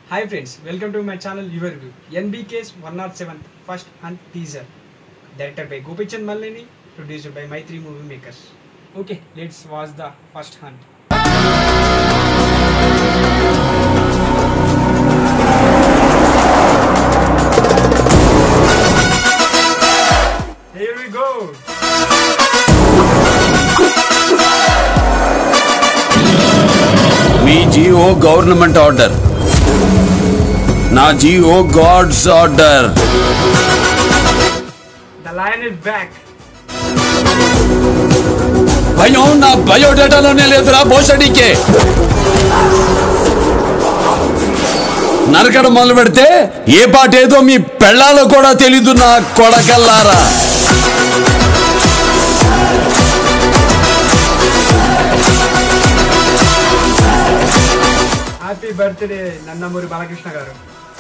Hi friends welcome to my channel your view NBK's one not seven first and teaser director by Gopichand Malineni producer by Mythri movie makers okay let's watch the first hunt Here we go. మీ GO government order నా GO god's order The lion is back. భయం నా బయోడేటాలోనే లేదురా భోషడికే నరకడం మొదలు పెడితే ఏ పాట ఏదో మీ పెళ్ళాలో కూడా తెలీదు నా కొడకల్లారా హ్యాపీ బర్త్డే నందమూరి బాలకృష్ణ గారు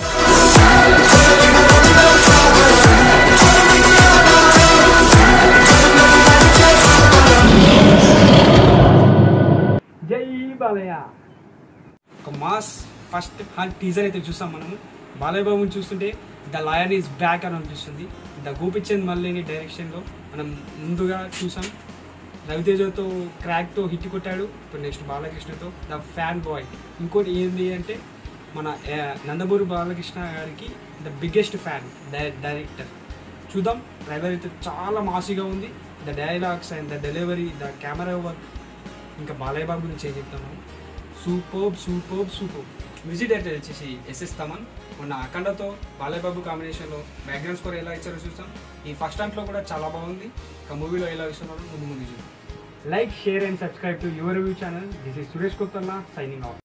జై బాలయ్య ఒక మాస్ ఫస్ట్ హంట్ టీజర్ అయితే చూసాం మనము బాలయ్య బాబుని చూస్తుంటే ద లయన్ ఈజ్ బ్యాక్ అని అనిపిస్తుంది ద గోపిచంద్ మల్లేని డైరెక్షన్లో మనం ముందుగా చూసాం రవితేజతో క్రాక్తో హిట్ కొట్టాడు ఇప్పుడు నెక్స్ట్ బాలకృష్ణతో ద ఫ్యాన్ బాయ్ ఇంకోటి ఏంటి అంటే మన ఆ, నందమూరి బాలకృష్ణ గారికి ద బిగ్గెస్ట్ ఫ్యాన్ డైరెక్టర్ చూద్దాం ట్రైలర్ అయితే చాలా మాసిగా ఉంది the dialogues and the delivery the camera work ఇంకా బాలయ్య బాబు గురించి ఏం చెప్తాము super super super music director వచ్చేసి ఎస్ఎస్ తమన్ మొన్న అఖండతో బాలయ్య బాబు కాంబినేషన్లో బ్యాక్గ్రౌండ్ స్కోర్ ఎలా ఇచ్చారో చూసాం ఈ ఫస్ట్ దాంట్లో కూడా చాలా బాగుంది ఇంకా మూవీలో ఎలా ఇస్తున్నారో ముందు ముందు చూద్దాం like share and subscribe to your view channel this is Suresh Kothalla signing of